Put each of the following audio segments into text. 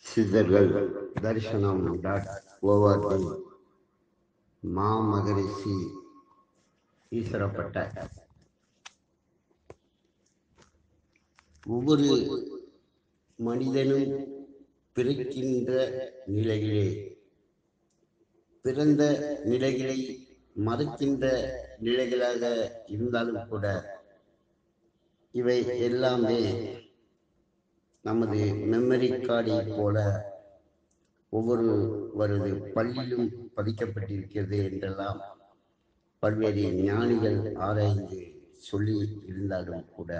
சித்தர்கள் தரிசனம் dot O R G மாமகரிஷி ஈஸ்வரப்பட்ட ஒவ்வொரு மனிதனும் பிறக்கின்ற நிலையிலே பிறந்த நிலைகளை மறுக்கின்ற நிலைகளாக இருந்தாலும் கூட இவை எல்லாமே நமது மெமரி கார்டை போல ஒவ்வொருவரது பள்ளியிலும் பதிக்கப்பட்டிருக்கிறது என்றெல்லாம் பல்வேறு ஞானிகள் ஆராய்ந்து சொல்லி இருந்தாலும் கூட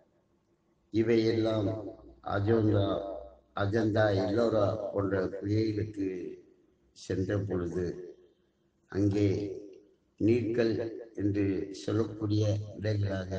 இவையெல்லாம் அஜோந்தா அஜந்தா எல்லோரா போன்ற குகைகளுக்கு சென்ற பொழுது அங்கே நீர்கள் என்று சொல்லக்கூடிய இடங்களாக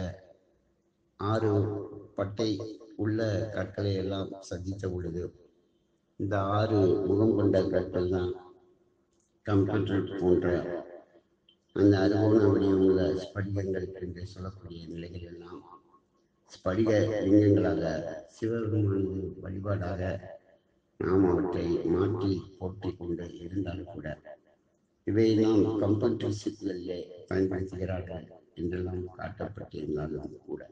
ஆறு பட்டை உள்ள கற்களை எல்லாம் சந்தித்த பொழுது இந்த ஆறு முகம் கொண்ட கற்கள் தான் கம்ப்யூட்டர் போன்ற அந்த அறுபோன வடிவமுள்ள ஸ்படிகங்கள் என்று சொல்லக்கூடிய நிலைகள் எல்லாம் ஸ்படிக லிங்கங்களாக சிவபெருமானது வழிபாடாக நாம் அவற்றை மாற்றி போற்றிக் கொண்டு இருந்தாலும் கூட இவை நாம் கம்ப்யூட்டர் சிப்களிலே பயன்படுத்துகிறார்கள் என்றெல்லாம் காட்டப்பட்டிருந்தாலும் கூட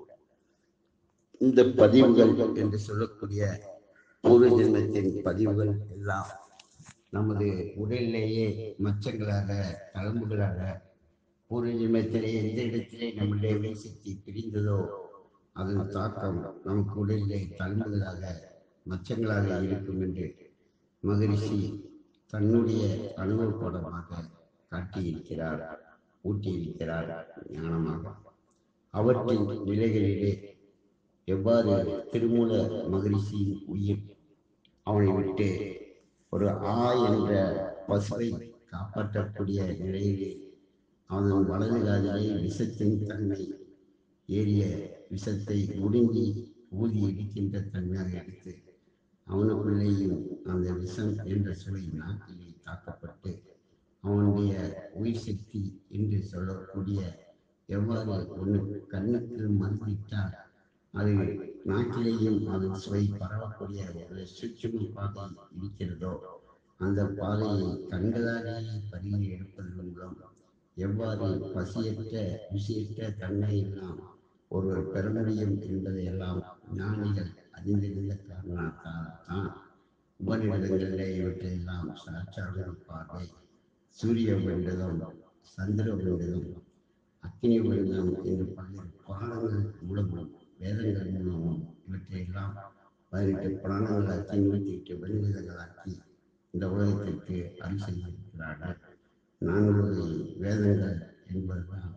இந்த பதிவுகள் என்று சொல்லக்கூடிய பூர்வ ஜென்மத்தின் பதிவுகள் எல்லாம் நமது உடலிலேயே மச்சங்களாக தளம்புகளாக பூர்வ ஜென்மத்திலே எந்த இடத்திலே நம்முடைய வேசக்தி பிரிந்ததோ அதன் தாக்கம் நமக்கு உடலிலே தளம்புகளாக மச்சங்களாக இருக்கும் என்று மகரிஷி தன்னுடைய அனுபவப்படமாக காட்டியிருக்கிறார் ஊட்டியிருக்கிறார் ஞானமாக அவற்றின் நிலைகளிலே எவ்வாறு திருமூல மகரிஷியின் உயிர் அவனை விட்டு ஒரு ஆ என்ற பசுவை காப்பாற்றக்கூடிய நிலையிலே அவன் வலது காதிலே விஷத்தின் தன்மை ஏறிய விஷத்தை முடுங்கி ஊதி இடிக்கின்ற தன்மையாக எடுத்து அவனுக்குள்ளேயும் அந்த விஷம் என்ற சுவை நாட்டிலே தாக்கப்பட்டு அவனுடைய உயிர் சக்தி என்று சொல்லக்கூடிய எவ்வாறு ஒன்று கண்ணுக்கு மறுத்திட்டால் அது நாட்டிலேயும் அதன் சுவை பரவக்கூடிய ஒரு சுற்றுமை பாதை இருக்கிறதோ அந்த பாதையை கண்களாலேயே பருகி எடுப்பதன் மூலம் எவ்வாறு பசியற்ற ருசியற்ற தன்மையெல்லாம் ஒருவர் பெற முடியும் என்பதையெல்லாம் ஞானிகள் அறிந்திருந்த காரணத்தால் தான் உபநிடதங்களிலே இவற்றையெல்லாம் சாட்சாக பார்வை சூரிய உபநிடதம் சந்திர உபநிடதம் அக்னி உபநிடதம் என்று பல்வேறு புராணங்கள் மூலமும் வேதங்கள் மூலமும் இவற்றையெல்லாம் பதினெட்டு புராணங்களாக்கி நூற்றி எட்டு உபநிடதங்களாக்கி இந்த உலகத்திற்கு அருள் செய்திருக்கிறார்கள் நான்கு வேதங்கள் என்பதுதான்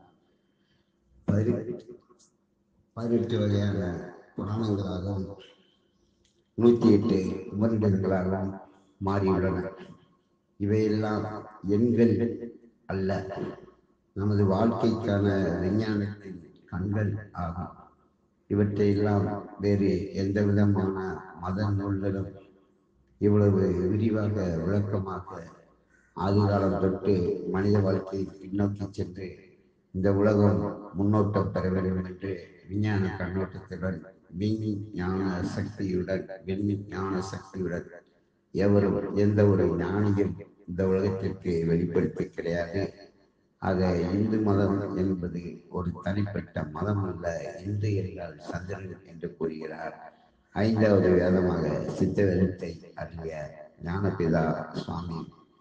பதினெட்டு பதினெட்டு வகையான புராணங்களாகவும் நூற்றி எட்டு உபநிடங்களாகவும் மாறியுள்ளன இவையெல்லாம் எண்கள் அல்ல நமது வாழ்க்கைக்கான விஞ்ஞானத்தின் கண்கள் ஆகும் இவற்றையெல்லாம் வேறு எந்த விதமான மத நூல்களும் இவ்வளவு விரிவாக விளக்கமாக ஆதிகாலம் தொட்டு மனித வாழ்க்கையை பின்னோக்கி சென்று இந்த உலகம் முன்னோட்டம் பெற வேண்டும் என்று விஞ்ஞான கண்ணோட்டத்துடன் விஞ்ஞான சக்தியுடன் விஞ்ஞான சக்தியுடன் எவரும் எந்த ஒரு ஞானியும் இந்த உலகத்திற்கு வெளிப்படுத்தி கிடையாது ஆக இந்து மதம் என்பது ஒரு தனிப்பட்ட மதம் அல்ல இந்து என்றால் சந்திரன் என்று கூறுகிறார் ஐந்தாவது வேதமாக சித்த வேதத்தை அறிய ஞானபிதா சுவாமி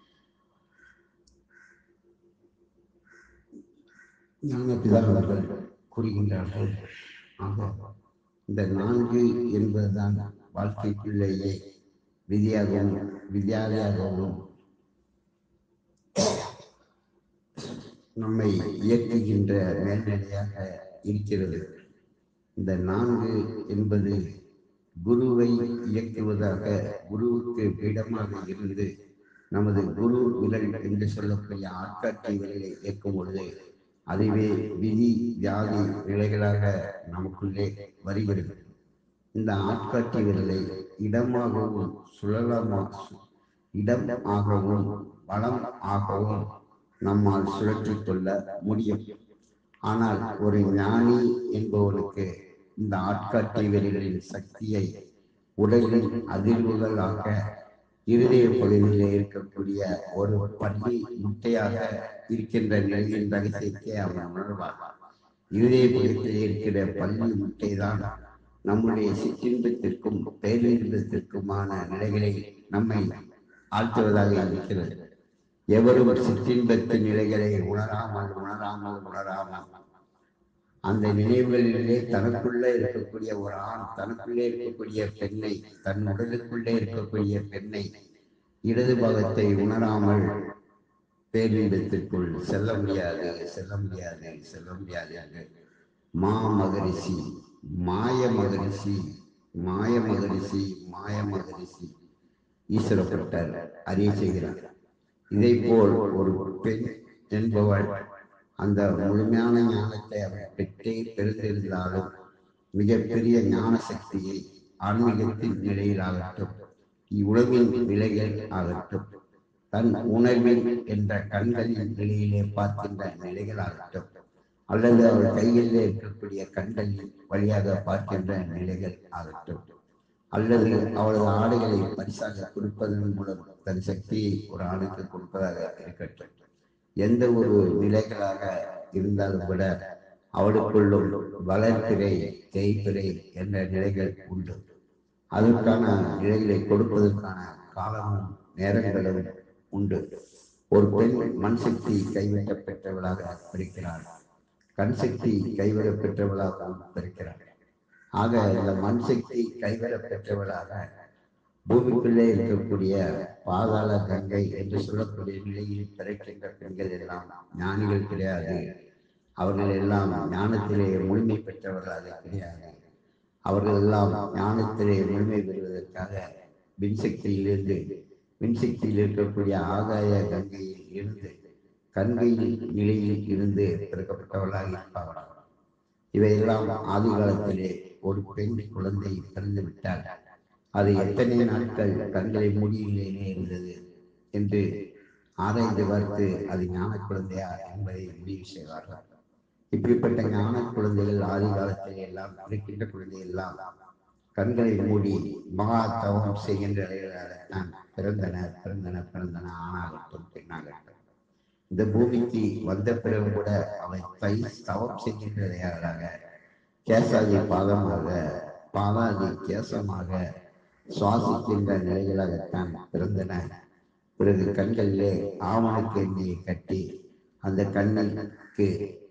ஞானபிதா அவர்கள் கூறுகின்றார்கள் ஆக இந்த நான்கு என்பதுதான் வாழ்க்கைக்குள்ளேயே விதியாகவும் வித்யாலயாகவும் நம்மை இயக்குகின்ற மேல்நிலையாக இருக்கிறது இந்த நான்கு என்பது குருவை இயக்குவதாக குருவுக்கு பீடமாக இருந்து நமது குரு விரல் என்று சொல்லக்கூடிய ஆட்காட்சி விரலை இயக்கும் பொழுது அதுவே விதி வியாதி நிலைகளாக நமக்குள்ளே வருகிறது இந்த ஆட்காட்சி விரலை இடமாகவும் சுழலமாக இடம் ஆகவும் வளம் ஆகவும் நம்மால் சுழற்றிக் கொள்ள முடியும் ஆனால் ஒரு ஞானி என்பவனுக்கு இந்த ஆட்காட்டி விரலின் சக்தியை உடலின் அதிர்வுகளாக இருதய பகுதியிலே இருக்கக்கூடிய ஒரு பள்ளி முட்டையாக இருக்கின்ற நிலையின் ரகசியத்தை அவன் உணர்வான் இருதய பகுதியில் இருக்கிற பள்ளி முட்டை தான் நம்முடைய சிற்றின்பத்திற்கும் பேரின்பத்திற்குமான நிலைகளை நம்மை ஆழ்த்துவதாக இருக்கிறது எவரும் சிற்றின்பத்தின் நிலைகளை உணராமல் உணராமல் உணராமல் அந்த நினைவுகளிலே தனக்குள்ளே இருக்கக்கூடிய ஒரு ஆண் தனக்குள்ளே இருக்கக்கூடிய பெண்ணை தன் உடலுக்குள்ளே இருக்கக்கூடிய பெண்ணை இடது பாகத்தை உணராமல் பேரின்பத்திற்குள் செல்ல முடியாது செல்ல முடியாது செல்ல முடியாது என்று மா மகரிஷி மாய மகரிஷி மாய மகரிஷி மாய மகரிஷி ஈஸ்வரப்பட்டார் அறிய செய்கிறார் இதை போல் ஒரு பெண் என்பவள் அந்த முழுமையான ஞானத்தை அவர் பெற்றே பெருந்திருந்தாலும் மிகப்பெரிய ஞான சக்தியை ஆன்மீகத்தின் நிலையிலாகட்டும் இவ்வுலகின் நிலைகள் ஆகட்டும் தன் உணர்வில் என்ற கண்களின் நிலையிலே பார்க்கின்ற நிலைகளாகட்டும் அல்லது அவள் கையில் இருக்கக்கூடிய கண்களின் வழியாக பார்க்கின்ற நிலைகள் ஆகட்டும் அல்லது அவளது ஆடைகளை பரிசாக கொடுப்பதன் மூலம் தன் சக்தியை ஒரு ஆணுக்கு கொடுப்பதாக இருக்கட்டும் எந்த ஒரு நிலைகளாக இருந்தாலும் கூட அவளுக்குள்ளும் வளர்ப்பிறை தேய்ப்பிறை என்ற நிலைகள் உண்டு அதற்கான நிலைகளை கொடுப்பதற்கான காலமும் நேரங்களும் உண்டு ஒரு பெண் மண் சக்தி கைவிட்ட பெற்றவளாக பிரிக்கிறாள் கண் சக்தி கைவிட பெற்றவளாகவும் பிரிக்கிறாள் ஆக இந்த மண் சக்தி கைவிட பெற்றவளாக பூமிக்குள்ளே இருக்கக்கூடிய பாதாள கங்கை என்று சொல்லக்கூடிய நிலையில் பிறக்கின்ற பெண்கள் எல்லாம் ஞானிகள் கிடையாது அவர்கள் எல்லாம் ஞானத்திலே முழுமை பெற்றவர்களாக கிடையாது அவர்கள் எல்லாம் ஞானத்திலே முழுமை பெறுவதற்காக மின்சக்தியிலிருந்து மின்சக்தியில் இருக்கக்கூடிய ஆகாய கங்கையில் இருந்து கங்கையில் நிலையில் இருந்து பிறக்கப்பட்டவர்களாக இருப்பார்கள் இவையெல்லாம் ஆதி காலத்திலே ஒரு பெண் குழந்தை பிறந்து விட்டால் அது எத்தனை நாட்கள் கண்களை மூடியிலேயே இருந்தது என்று ஆராய்ந்து பார்த்து அது ஞான குழந்தையா என்பதை முடிவு செய்வார்கள் இப்படிப்பட்ட ஞான குழந்தைகள் ஆதி காலத்தில் எல்லாம் இருக்கின்ற குழந்தைகள் எல்லாம் கண்களை மூடி மகா தவம் செய்கின்ற நான் பிறந்தன பிறந்தன பிறந்தன ஆணாகட்டும் பெண்ணாகட்டும் இந்த பூமிக்கு வந்த பிறகு கூட அவை தை தவம் செய்கின்றதையாக கேசாதி பாதமாக பாதாதி கேசமாக சுவாசிக்கின்ற நிலைகளாகத்தான் பிறந்தன பிறகு கண்களிலே ஆவணக்கு எண்ணெயை கட்டி அந்த கண்ணுக்கு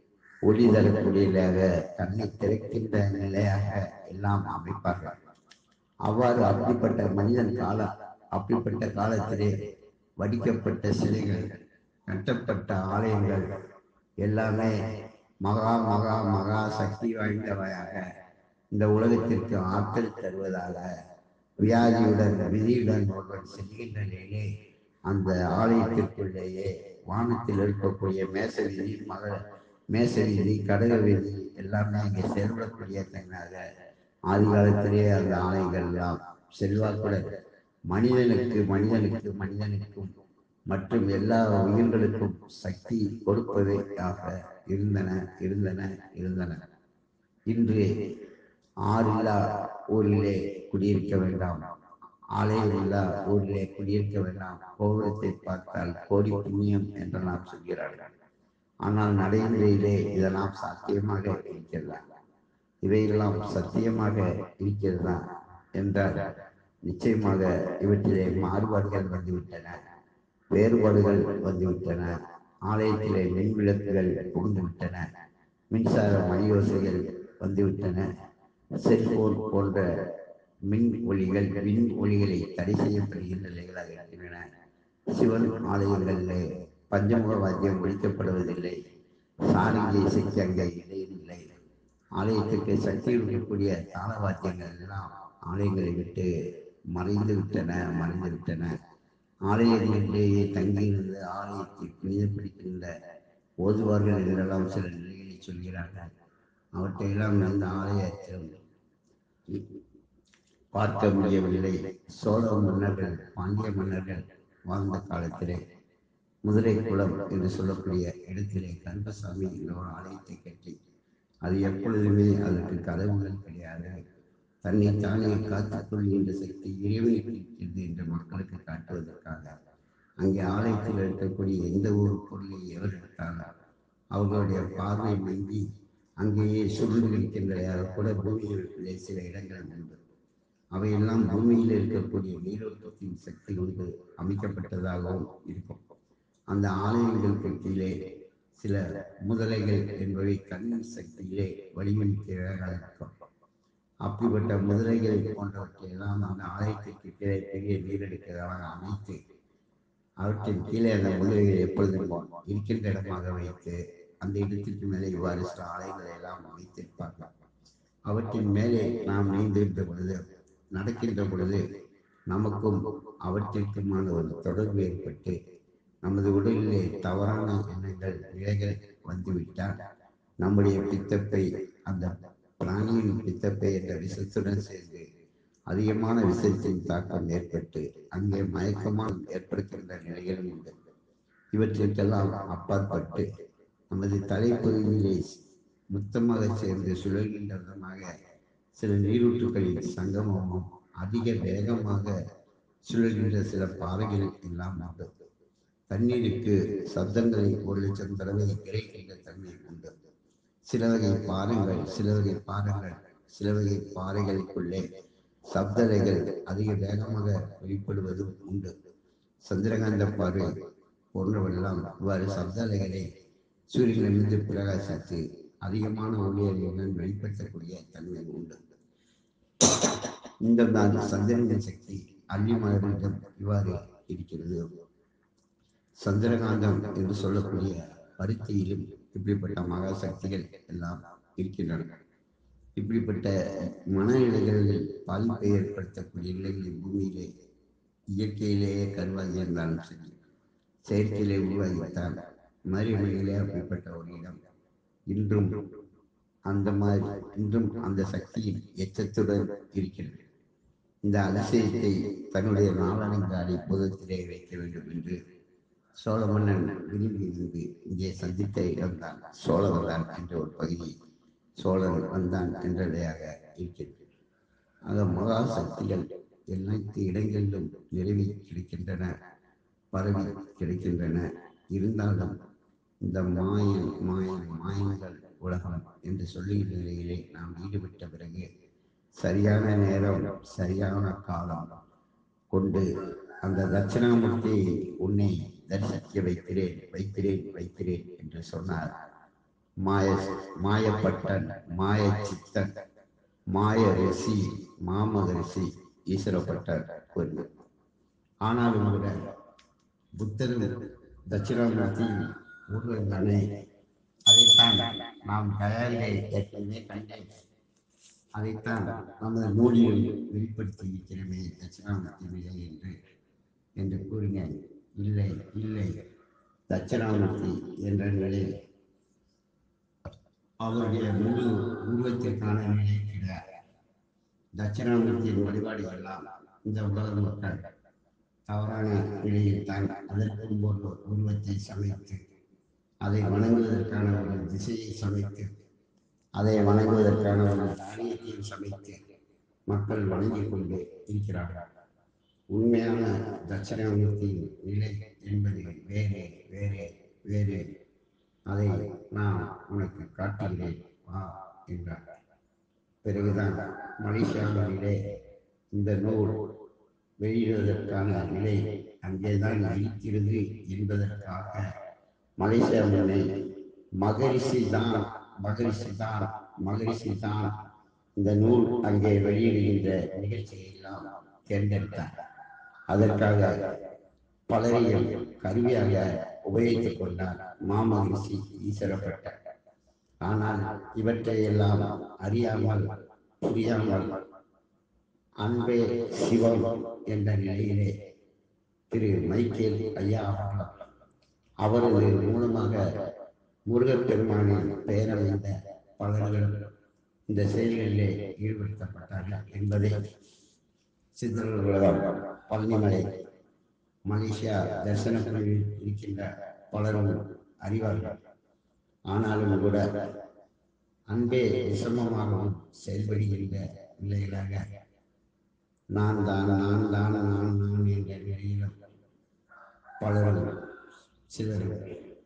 ஒளி தரக்கூடியதாக கண்ணை திறக்கின்ற நிலையாக எல்லாம் அமைப்பார்கள் அவ்வாறு அப்படிப்பட்ட மனிதன் காலம் அப்படிப்பட்ட காலத்திலே வடிக்கப்பட்ட சிலைகள் கட்டப்பட்ட ஆலயங்கள் எல்லாமே மகா மகா மகா சக்தி வாய்ந்தவையாக இந்த உலகத்திற்கு ஆற்றல் தருவதாக வியாதியுடன் விதியுடன் ஒருவன் செல்கின்ற நிலையிலே அந்த ஆலயத்திற்குள்ளேயே வானத்தில் இருக்கக்கூடிய மேச விதி மக மேச விதி கடக விதி எல்லாமே இங்கே செயல்படக்கூடிய தன்னாக ஆதி காலத்திலே அந்த ஆலயங்கள் எல்லாம் செல்வாக்குடன் மனிதனுக்கு மனிதனுக்கு மனிதனுக்கும் மற்றும் எல்லா உயிர்களுக்கும் சக்தி கொடுப்பதாக இருந்தன இருந்தன இருந்தன இன்று ஆறில்லா ஊரிலே குடியிருக்க வேண்டாம் ஆலயம் இல்லா ஊரிலே குடியிருக்க வேண்டாம் கோபுரத்தை பார்த்தால் கோடி புண்ணியம் என்றெல்லாம் சொல்கிறார்கள் ஆனால் நடைமுறையிலே இதெல்லாம் சாத்தியமாக இருக்கிறதா இவையெல்லாம் சத்தியமாக இருக்கிறதா என்றால் நிச்சயமாக இவற்றிலே மாறுபாடுகள் வந்துவிட்டன வேறுபாடுகள் வந்துவிட்டன ஆலயத்திலே மின் விளக்குகள் புகுந்துவிட்டன மின்சார மணியோசைகள் வந்துவிட்டன செல்போன் போன்ற மின் ஒளிகள் மின் ஒளிகளை தடை செய்யப்படுகின்ற நிலைகளாக இருக்கின்றன சிவன் ஆலயங்களிலே பஞ்சமுக வாத்தியம் ஒழிக்கப்படுவதில்லை சாரங்கை சக்தி அங்கே இடையில்லை ஆலயத்திற்கு சக்தி இருக்கக்கூடிய தாள வாத்தியங்கள் எல்லாம் ஆலயங்களை விட்டு மறைந்து விட்டன மறைந்து விட்டன ஆலயங்களிலேயே தங்கியிருந்து ஆலயத்தை புனிதப்படுத்துகின்ற ஓதுவார்கள் என்றெல்லாம் சில நிலைகளை சொல்கிறார்கள் அவற்றையெல்லாம் அந்த ஆலயத்தில் பார்க்க முடியவில்லை சோழ மன்னர்கள் பாண்டிய மன்னர்கள் வாழ்ந்த காலத்திலே முதலை குளம் என்று சொல்லக்கூடிய இடத்திலே கருப்பசாமி என்ற ஒரு ஆலயத்தை கட்டி அது எப்பொழுதுமே அதற்கு கதவுகள் கிடையாது தன்னை தானே காத்துக் கொள்கின்ற சக்தி இறைவனுக்கு இருக்கிறது என்று மக்களுக்கு காட்டுவதற்காக அங்கே ஆலயத்தில் இருக்கக்கூடிய எந்த ஒரு பொருளை எவர் எடுத்தாலும் அவர்களுடைய பார்வை நீங்கி அங்கேயே சுருண்டு இருக்கின்ற கூட பூமியிலே சில இடங்கள் உண்டு அவையெல்லாம் பூமியில் இருக்கக்கூடிய நீரோட்டத்தின் சக்தி கொண்டு அமைக்கப்பட்டதாகவும் இருக்கும் அந்த ஆலயங்களுக்கு கீழே சில முதலைகள் என்பவை கண் சக்தியிலே வழிமொழிக்கிறதாக இருக்கும் அப்படிப்பட்ட முதலைகள் போன்றவற்றை எல்லாம் அந்த ஆலயத்திற்கு கீழே பெரிய நீரெடுக்கிறதாக அமைத்து அவற்றின் கீழே அந்த முதலைகள் எப்பொழுதும் இருக்கின்ற இடமாக வைத்து அந்த இடத்திற்கு மேலே இவ்வாறு சில ஆலயங்களை எல்லாம் வைத்திருப்பார்கள் அவற்றின் மேலே நாம் நீந்திருந்த பொழுது நடக்கின்ற பொழுது நமக்கும் அவற்றிற்குமான ஒரு தொடர்பு ஏற்பட்டு நமது உடலிலே தவறான எண்ணங்கள் நிலைகள் வந்துவிட்டால் நம்முடைய பித்தப்பை அந்த பிராணியின் பித்தப்பை என்ற விஷத்துடன் சேர்ந்து அதிகமான விஷத்தின் தாக்கம் ஏற்பட்டு அங்கே மயக்கமான ஏற்படுகின்ற நிலைகளும் உண்டு இவற்றிற்கெல்லாம் அப்பாற்பட்டு நமது தலைப்பகுதியிலே மொத்தமாக சேர்ந்து சுழல்கின்ற விதமாக சில நீரூற்றுகளின் சங்கமமும் அதிக வேகமாக சுழல்கின்ற சில பாறைகள் எல்லாம் உண்டு தண்ணீருக்கு சப்தங்களை ஒரு லட்சம் தடவை கிடைக்கின்ற தன்மை உண்டு சில வகை பாறைகள் சில வகை பாறைகள் சில வகை பாறைகளுக்குள்ளே சப்தலைகள் அதிக வேகமாக வெளிப்படுவதும் உண்டு சந்திரகாந்த பார்வை போன்றவெல்லாம் இவ்வாறு சப்தலைகளை சூரியனிலிருந்து பிரகாசித்து அதிகமான ஒளியறிவுடன் வெளிப்படுத்தக்கூடிய தன்மை உண்டு இந்த தான் சந்திரனின் சக்தி அள்ளி மலரிடம் இவ்வாறு இருக்கிறது சந்திரகாந்தம் என்று சொல்லக்கூடிய பருத்தியிலும் இப்படிப்பட்ட மகா சக்திகள் எல்லாம் இருக்கின்றன இப்படிப்பட்ட மனநிலைகளில் பாதிப்பை ஏற்படுத்தக்கூடிய நிலைகளில் பூமியிலே இயற்கையிலேயே கருவாகி இருந்தாலும் சரி செயற்கையிலே உருவாகிவிட்டால் மறுமையிலே அப்படிப்பட்ட ஒரு இடம் இன்றும் அந்த மாதிரி இன்றும் அந்த சக்தியின் எச்சத்துடன் இருக்கிறது இந்த அதிசயத்தை தன்னுடைய நாளங்காடி புதத்திலே வைக்க வேண்டும் என்று சோழ மன்னன் விரும்பி இருந்து இங்கே சந்தித்த இடம்தான் சோழவர்தான் என்ற ஒரு பகுதி சோழன் வந்தான் என்றடையாக இருக்கிறது ஆக மகா சக்திகள் அனைத்து இடங்களிலும் நிலவி கிடைக்கின்றன பரவி கிடைக்கின்றன இருந்தாலும் இந்த மாயன் மாயன் மாயங்கள் உலகம் என்று சொல்லுகின்ற நிலையிலே நாம் ஈடுபட்ட பிறகு சரியான நேரம் சரியான காலம் கொண்டு அந்த தட்சிணாமூர்த்தியை உன்னை தரிசிக்க வைக்கிறேன் வைக்கிறேன் வைக்கிறேன் என்று சொன்னார் மாய மாயப்பட்டன் மாய சித்தன் மாய ரிஷி மாமகரிஷி ஈஸ்வரப்பட்டர் கூறினார் ஆனாலும் கூட புத்தரும் தட்சிணாமூர்த்தியும் ஒருவர் தானே அதைத்தான் நாம் தயாரிலே ஏற்கனவே கண்டேன் அதைத்தான் நமது நூலில் வெளிப்படுத்தி இருக்கிறமே தட்சிணாமூர்த்தி நிலை என்று என்று கூறினேன் இல்லை இல்லை தட்சிணாமூர்த்தி என்ற நிலை அவருடைய முழு உருவத்திற்கான நிலை கிடையாது தட்சிணாமூர்த்தியின் வழிபாடுகள்லாம் இந்த உலக மக்கள் தவறான நிலையில் தான் அதற்கும் ஒரு உருவத்தை சமைத்து அதை வணங்குவதற்கான ஒரு திசையை சமைத்து அதை வணங்குவதற்கான ஒரு தானியத்தையும் சமைத்து மக்கள் வணங்கிக் கொண்டு இருக்கிறார்கள் உண்மையான தட்சிணாமூர்த்தியின் நிலை என்பது வேறே வேறே வேறே அதை நான் உனக்கு காட்டுகிறேன் வா என்றார் பிறகுதான் மலேசியாவிலே இந்த நூல் வெளியிடுவதற்கான நிலை அங்கேதான் இருக்கிறது என்பதற்காக மலேசியா மண்ணை மகரிஷி தான் மகரிஷி தான் மகரிஷி தான் இந்த நூல் அங்கே வெளியிடுகின்ற நிகழ்ச்சியை எல்லாம் தேர்ந்தெடுத்தார் அதற்காக பலரையும் கருவியாக உபயோகித்துக் கொண்டார் மாமகிழ்ச்சி ஈஸ்வரப்பட்டார் ஆனால் இவற்றை எல்லாம் அறியாமல் புரியாமல் அன்பே சிவம் என்ற நிலையிலே திரு மைக்கேல் ஐயா அவர்கள் அவரது மூலமாக முருகப்பெருமானின் பெயரமைந்த பலர்களும் இந்த செயல்களிலே ஈடுபடுத்தப்பட்டார்கள் என்பதை சித்தர்களும் பழனிமலை மலேசியா தரிசன குழுவில் இருக்கின்ற பலரும் அறிவார்கள் ஆனாலும் கூட அன்பே விஷமமாகவும் செயல்படுகின்ற பிள்ளைகளாக நான் தான் நான் தான் நான் நான் என்ற நிலையிலும் பலரும் சிலரும்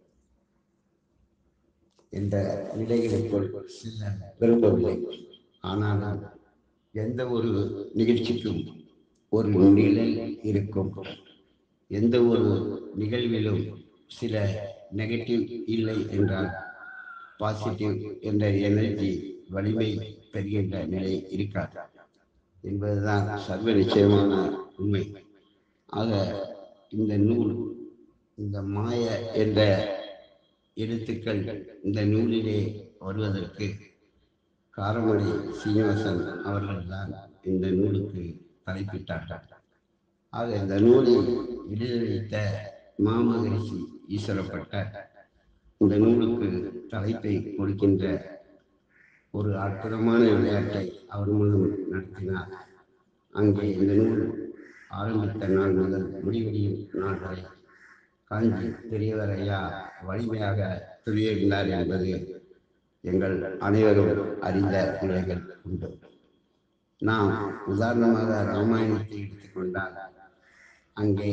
என்ற நிலைகளுக்குள் செல்ல விரும்பவில்லை ஆனாலும் எந்த ஒரு நிகழ்ச்சிக்கும் ஒரு நிலை இருக்கும் எந்த ஒரு நிகழ்விலும் சில நெகட்டிவ் இல்லை என்றால் பாசிட்டிவ் என்ற எனர்ஜி வலிமை பெறுகின்ற நிலை இருக்காது என்பதுதான் சர்வ நிச்சயமான உண்மை ஆக இந்த நூல் இந்த மாய என்ற எழுத்துக்கள் இந்த நூலிலே வருவதற்கு காரமணி சீனிவாசன் அவர்கள்தான் இந்த நூலுக்கு தலைப்பிட்டார்கள் ஆக இந்த நூலை எழுதி வைத்த மாமகரிஷி ஈஸ்வரப்பட்ட இந்த நூலுக்கு தலைப்பை கொடுக்கின்ற ஒரு அற்புதமான விளையாட்டை அவர் மூலம் நடத்தினார் அங்கே இந்த நூல் ஆரம்பித்த நாள் முதல் முடிவடையும் நாள் வரை காஞ்சி பெரியவர் ஐயா வலிமையாக துளியிருந்தார் என்பது எங்கள் அனைவரும் அறிந்த நிலைகள் உண்டு நாம் உதாரணமாக ராமாயணத்தை எடுத்துக்கொண்டால் அங்கே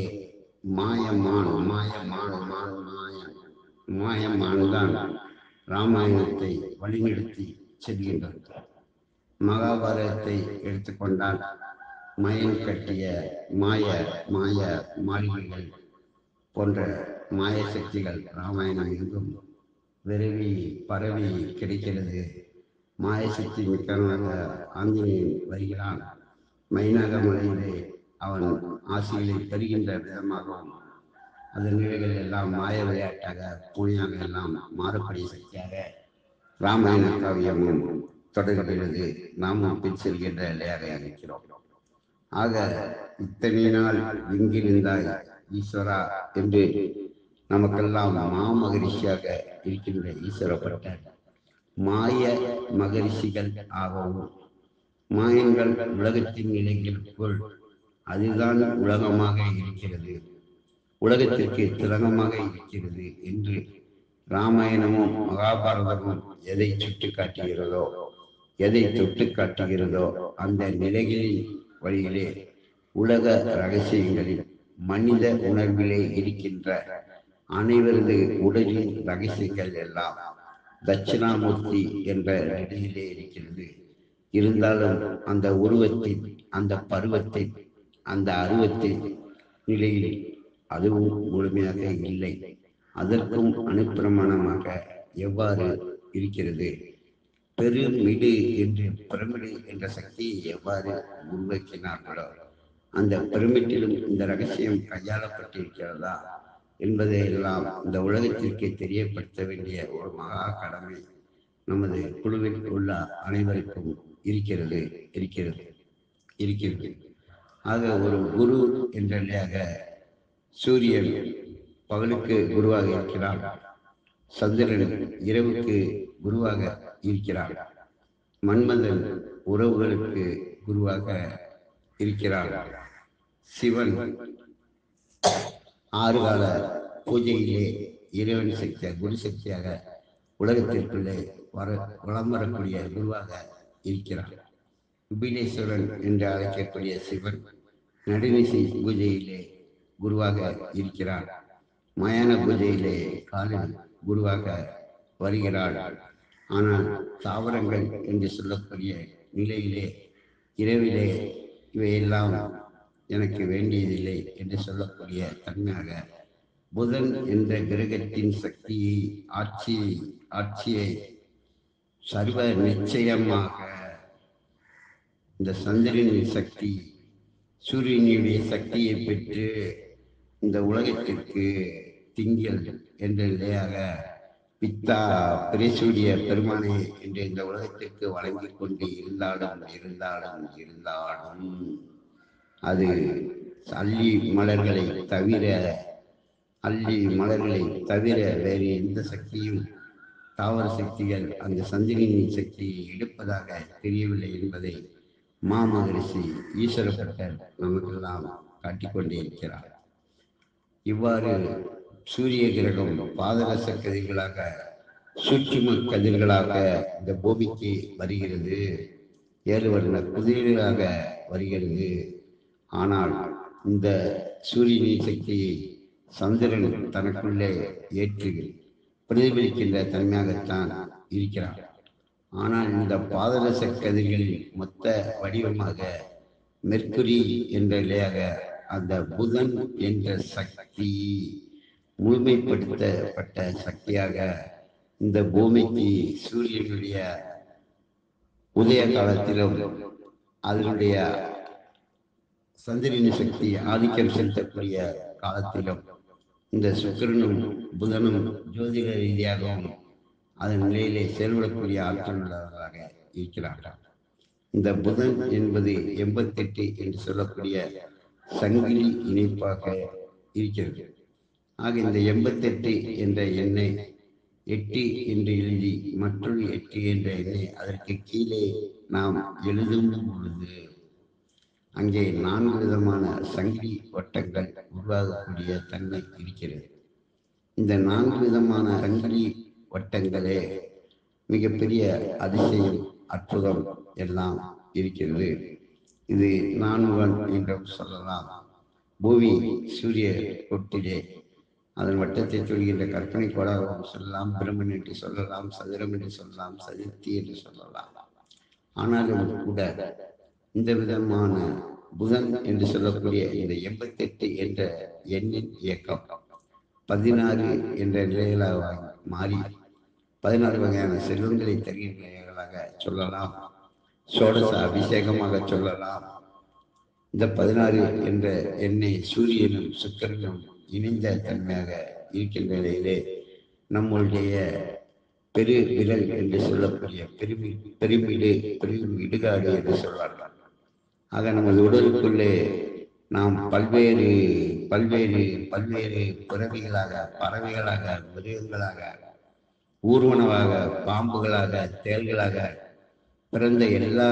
மாயமான் மாயமான் மான் மாயன் மாயமான் தான் ராமாயணத்தை வழிநடத்தி செல்கின்றது மகாபாரதத்தை எடுத்துக்கொண்டால் மயன் கட்டிய மாய மாய மாளிகைகள் போன்ற மாய சக்திகள் ராமாயணம் எங்கும் விரவி பரவி கிடைக்கிறது மாய சக்தி மிக்கவனாக ஆஞ்சநேயன் வருகிறான் மைனாக மலையிலே அவன் ஆசைகளை பெறுகின்ற விதமாகவும் அந்த நிலைகள் எல்லாம் மாய விளையாட்டாக பூனையாக எல்லாம் மாறக்கூடிய சக்தியாக ராமாயண காவியமும் தொடர்கிறது நாமும் பின் செல்கின்ற நிலையாக இருக்கிறோம் ஆக இத்தனை நாள் எங்கிருந்தாய் ஈஸ்வரா என்று நமக்கெல்லாம் மாமகரிஷியாக இருக்கின்ற ஈஸ்வரப்பட்ட மாய மகரிஷிகள் ஆகவும் மாயங்கள் உலகத்தின் நிலைகளுக்குள் அதுதான் உலகமாக இருக்கிறது உலகத்திற்கு திலகமாக இருக்கிறது என்று ராமாயணமும் மகாபாரதமும் எதை சுட்டி காட்டுகிறதோ எதை தொட்டு காட்டுகிறதோ அந்த நிலைகளின் வழியிலே உலக ரகசியங்களில் மனித உணர்விலே இருக்கின்ற அனைவரது உடலின் ரகசியங்கள் எல்லாம் தட்சிணாமூர்த்தி என்ற நிலையிலே இருக்கிறது இருந்தாலும் அந்த உருவத்தின் அந்த பருவத்தின் அந்த அருவத்தின் நிலையில் அதுவும் முழுமையாக இல்லை அதற்கும் அனுப்பிரமாணமாக எவ்வாறு இருக்கிறது பெருமிடு என்று பிரமிடு என்ற சக்தியை எவ்வாறு உருவாக்கினார்களோ அந்த பிரமிட்டிலும் இந்த ரகசியம் கையாளப்பட்டிருக்கிறதா என்பதை எல்லாம் இந்த உலகத்திற்கு தெரியப்படுத்த வேண்டிய ஒரு மகா கடமை நமது குழுவில் உள்ள அனைவருக்கும் இருக்கிறது இருக்கிறது இருக்கிறது ஆக ஒரு குரு என்ற நிலையாக சூரியன் பகலுக்கு குருவாக இருக்கிறான் சந்திரன் இரவுக்கு குருவாக இருக்கிறான் மன்மதன் உறவுகளுக்கு குருவாக இருக்கிறான் சிவன் ஆறு கால பூஜையிலே இறைவன் சக்தியாக குரு சக்தியாக உலகத்திற்குள்ளே வர வளம் வரக்கூடிய குருவாக இருக்கிறார் விபினேஸ்வரன் என்று அழைக்கக்கூடிய சிவன் நடுநிசி பூஜையிலே குருவாக இருக்கிறார் மயான பூஜையிலே காலில் குருவாக வருகிறாள் ஆனால் தாவரங்கள் என்று சொல்லக்கூடிய நிலையிலே இரவிலே இவையெல்லாம் எனக்கு வேண்டியதில்லை என்று சொல்லக்கூடிய தன்மையாக புதன் என்ற கிரகத்தின் சக்தியை ஆட்சி ஆட்சியை சர்வ நிச்சயமாக இந்த சந்திரனின் சக்தி சூரியனுடைய சக்தியை பெற்று இந்த உலகத்திற்கு திங்கள் என்ற நிலையாக பித்தா பிரேசூரிய பெருமானே என்று இந்த உலகத்திற்கு வழங்கிக் கொண்டு இருந்தாலும் இருந்தாலும் இருந்தாலும் அது அல்லி மலர்களை தவிர அல்லி மலர்களை தவிர வேறு எந்த சக்தியும் தாவர சக்திகள் அந்த சந்திரனின் சக்தியை எடுப்பதாக தெரியவில்லை என்பதை மாமகரிஷி ஈஸ்வரப்பட்டர் நமக்கெல்லாம் காட்டிக்கொண்டே இருக்கிறார் இவ்வாறு சூரிய கிரகம் பாதரச கதிர்களாக சூட்சும கதிர்களாக இந்த பூமிக்கு வருகிறது ஏழு வர்ண குதிரைகளாக வருகிறது ஆனால் இந்த சூரியனின் சக்தியை சந்திரன் தனக்குள்ளே ஏற்று பிரதிபலிக்கின்ற தன்மையாகத்தான் இருக்கிறார் ஆனால் இந்த பாதரச கதிர்களின் மொத்த வடிவமாக மெர்க்குரி என்ற நிலையாக அந்த புதன் என்ற சக்தி முழுமைப்படுத்தப்பட்ட சக்தியாக இந்த பூமிக்கு சூரியனுடைய உதய காலத்திலும் அதனுடைய சந்திரனின் சக்தி ஆதிக்கம் செலுத்தக்கூடிய காலத்திலும் இந்த சுக்கிரனும் புதனும் ஜோதிட ரீதியாகவும் அதன் நிலையிலே செயல்படக்கூடிய ஆற்றல் உள்ளவர்களாக இருக்கிறார்கள் இந்த புதன் என்பது எண்பத்தெட்டு என்று சொல்லக்கூடிய சங்கிலி இணைப்பாக இருக்கிறது ஆக இந்த எண்பத்தெட்டு என்ற எண்ணை எட்டு என்று எழுதி மற்றொரு எட்டு என்ற எண்ணை அதற்கு கீழே நாம் எழுதும் பொழுது அங்கே நான்கு விதமான சங்கிலி வட்டங்கள் உருவாகக்கூடிய தன்மை இருக்கிறது இந்த நான்கு விதமான சங்கிலி வட்டங்களே மிகப்பெரிய அதிசயம் அற்புதம் எல்லாம் இருக்கிறது இது நான்குவன் என்றும் சொல்லலாம் பூமி சூரிய கொட்டிலே அதன் வட்டத்தை சொல்கின்ற கற்பனை கோடாகவும் சொல்லலாம் பிரம்மன் என்று சொல்லலாம் சதுரம் என்று சொல்லலாம் சதுர்த்தி என்று சொல்லலாம் ஆனாலும் கூட இந்த விதமான புதன் என்று சொல்லக்கூடிய இந்த எண்பத்தெட்டு என்ற எண்ணின் இயக்கம் பதினாறு என்ற நிலைகளாக மாறி பதினாறு வகையான செல்வங்களை தருகின்ற நிலைகளாக சொல்லலாம் சோடச அபிஷேகமாக சொல்லலாம் இந்த பதினாறு என்ற எண்ணெய் சூரியனும் சுக்கரனும் இணைந்த தன்மையாக இருக்கின்ற நிலையிலே நம்முடைய பெரு விரல் என்று சொல்லக்கூடிய பெருமி பெருமிடு பெரும் இடுகாடு என்று சொல்வார்கள் ஆக நமது உடலுக்குள்ளே நாம் பல்வேறு பல்வேறு பல்வேறு பிறவிகளாக பறவைகளாக மிருகங்களாக ஊர்வனவாக பாம்புகளாக தேள்களாக பிறந்த எல்லா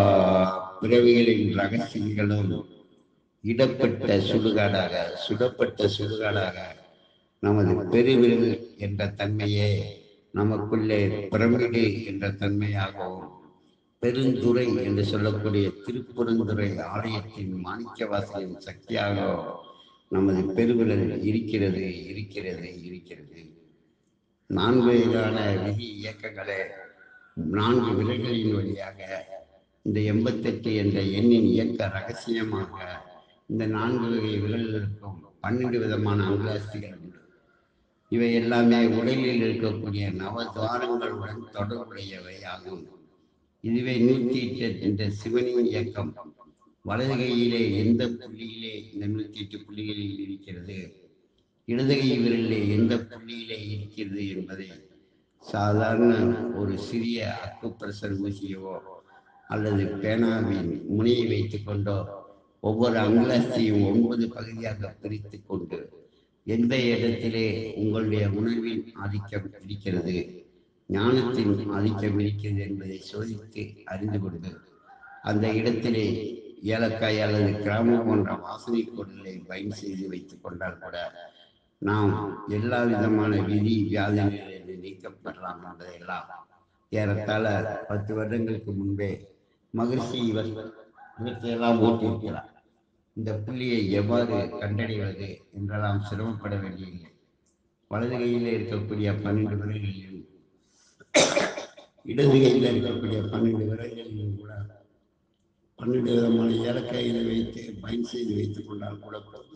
பிறவிகளின் ரகசியங்களும் இடப்பட்ட சுடுகாடாக சுடப்பட்ட சுடுகாடாக நமது பெருவிரல் என்ற தன்மையே நமக்குள்ளே பிரமிடு என்ற தன்மையாகவும் பெருந்துறை என்று சொல்லக்கூடிய திருப்பெருந்துறை ஆலயத்தின் மாணிக்கவாசலின் சக்தியாக நமது பெருவிரல் இருக்கிறது இருக்கிறது இருக்கிறது நான்கு வகையான விதி இயக்கங்களே நான்கு விரல்களின் வழியாக இந்த எண்பத்தெட்டு என்ற எண்ணின் இயக்க ரகசியமாக இந்த நான்கு வகை விரல்களுக்கும் பன்னெண்டு விதமான அங்கலாஸ்திகள் உண்டு இவை எல்லாமே உடலில் இருக்கக்கூடிய நவத்வாரங்களுடன் தொடர்புடையவை ஆகும் இதுவே நூத்தி எட்டு என்ற சிவனின் இயக்கம் வலது கையிலே எந்த புள்ளியிலே இந்த நூத்தி எட்டு புள்ளிகளில் இருக்கிறது இடது கை விரலிலே எந்த புள்ளியிலே இருக்கிறது என்பதை சாதாரண ஒரு சிறிய அக்குப்பிரசர் ஊசியவோ அல்லது பேனாவின் முனையை வைத்துக் கொண்டோ ஒவ்வொரு அங்குலத்தையும் ஒன்பது பகுதியாக பிரித்து கொண்டு எந்த இடத்திலே உங்களுடைய உணர்வின் ஆதிக்கம் இருக்கிறது ஞானத்தின் ஆதிக்கம் இருக்கிறது என்பதை சோதித்து அறிந்து கொண்டு அந்த இடத்திலே ஏலக்காய் அல்லது கிராமம் போன்ற வாசனை பொருளை பயன் செய்து வைத்துக் கொண்டால் கூட நாம் எல்லா விதமான விதி வியாதிகளிலிருந்து நீக்கப்படலாம் என்பதையெல்லாம் ஏறத்தாழ பத்து வருடங்களுக்கு முன்பே மகிழ்ச்சி இவர் இவற்றையெல்லாம் ஓட்டியிருக்கிறார் இந்த புள்ளியை எவ்வாறு கண்டறிவது என்றெல்லாம் சிரமப்பட வேண்டியதில்லை வலது கையில் இருக்கக்கூடிய பன்னெண்டு விரல்களிலும் இடது கையில் இருக்கக்கூடிய பன்னெண்டு விரல்களிலும் கூட பன்னெண்டு விதமான ஏலக்காய்களை வைத்து பயன் செய்து வைத்துக் கொண்டால் கூட போதும்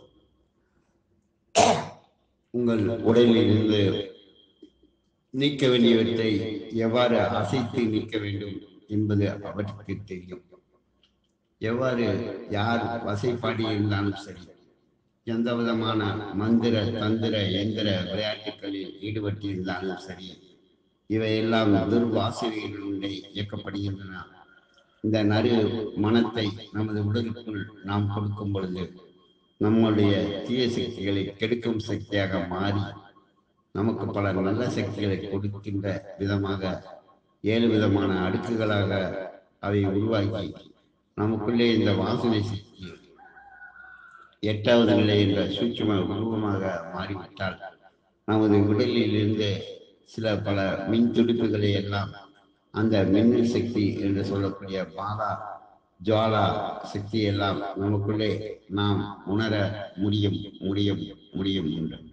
உங்கள் உடலில் இருந்து நீக்க வேண்டியவற்றை எவ்வாறு அசைத்து நீக்க வேண்டும் என்பது அவருக்கு தெரியும் எவ்வாறு யார் வசைப்பாடி இருந்தாலும் சரி எந்த விதமான மந்திர தந்திர எந்திர விளையாட்டுகளில் ஈடுபட்டு இருந்தாலும் சரி இவையெல்லாம் துர்வாசனைகளுடைய இயக்கப்படுகின்றன இந்த நறு மனத்தை நமது உடலுக்குள் நாம் கொடுக்கும் பொழுது நம்முடைய தீய சக்திகளை கெடுக்கும் சக்தியாக மாறி நமக்கு பல நல்ல சக்திகளை கொடுக்கின்ற விதமாக ஏழு விதமான அடுக்குகளாக அவை உருவாக்கி நமக்குள்ளே இந்த வாசனை சக்தி எட்டாவது நிலை என்ற சூட்சும உருவமாக மாறிவிட்டால் நமது உடலில் இருந்து சில பல மின் துடிப்புகளை எல்லாம் அந்த மின்னல் சக்தி என்று சொல்லக்கூடிய பாலா ஜுவாலா சக்தி எல்லாம் நமக்குள்ளே நாம் உணர முடியும் முடியும் முடியும் என்று